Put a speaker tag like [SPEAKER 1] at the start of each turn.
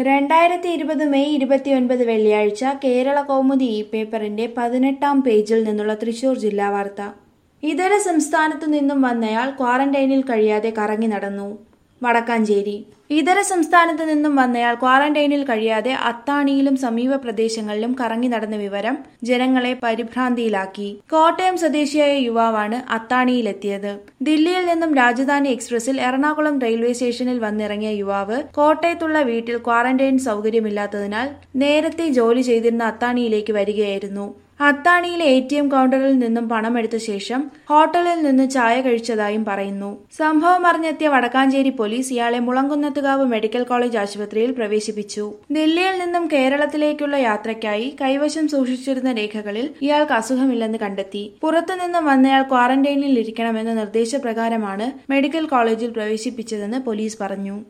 [SPEAKER 1] രണ്ടായിരത്തി ഇരുപത് മെയ് ഇരുപത്തിയൊൻപത് വെള്ളിയാഴ്ച കേരള കൗമുദി ഇ പേപ്പറിന്റെ പതിനെട്ടാം പേജിൽ നിന്നുള്ള തൃശൂർ ജില്ലാ വാർത്ത ഇതര സംസ്ഥാനത്തു നിന്നും വന്നയാൾ ക്വാറന്റൈനിൽ കഴിയാതെ കറങ്ങി നടന്നു വടക്കാഞ്ചേരി ഇതര സംസ്ഥാനത്ത് നിന്നും വന്നയാൾ ക്വാറന്റൈനിൽ കഴിയാതെ അത്താണിയിലും സമീപ പ്രദേശങ്ങളിലും കറങ്ങി നടന്ന വിവരം ജനങ്ങളെ പരിഭ്രാന്തിയിലാക്കി കോട്ടയം സ്വദേശിയായ യുവാവാണ് അത്താണിയിലെത്തിയത് ദില്ലിയിൽ നിന്നും രാജധാനി എക്സ്പ്രസിൽ എറണാകുളം റെയിൽവേ സ്റ്റേഷനിൽ വന്നിറങ്ങിയ യുവാവ് കോട്ടയത്തുള്ള വീട്ടിൽ ക്വാറന്റൈൻ സൗകര്യമില്ലാത്തതിനാൽ നേരത്തെ ജോലി ചെയ്തിരുന്ന അത്താണിയിലേക്ക് വരികയായിരുന്നു അത്താണിയിലെ എ ടി എം കൗണ്ടറിൽ നിന്നും പണമെടുത്ത ശേഷം ഹോട്ടലിൽ നിന്ന് ചായ കഴിച്ചതായും പറയുന്നു സംഭവം അറിഞ്ഞെത്തിയ വടക്കാഞ്ചേരി പോലീസ് ഇയാളെ മുളങ്കുന്നത്തുകാവ് മെഡിക്കൽ കോളേജ് ആശുപത്രിയിൽ പ്രവേശിപ്പിച്ചു ദില്ലിയിൽ നിന്നും കേരളത്തിലേക്കുള്ള യാത്രയ്ക്കായി കൈവശം സൂക്ഷിച്ചിരുന്ന രേഖകളിൽ ഇയാൾക്ക് അസുഖമില്ലെന്ന് കണ്ടെത്തി പുറത്തുനിന്നും വന്നയാൾ ക്വാറന്റൈനിൽ ഇരിക്കണമെന്ന നിർദ്ദേശപ്രകാരമാണ് മെഡിക്കൽ കോളേജിൽ പ്രവേശിപ്പിച്ചതെന്ന് പോലീസ് പറഞ്ഞു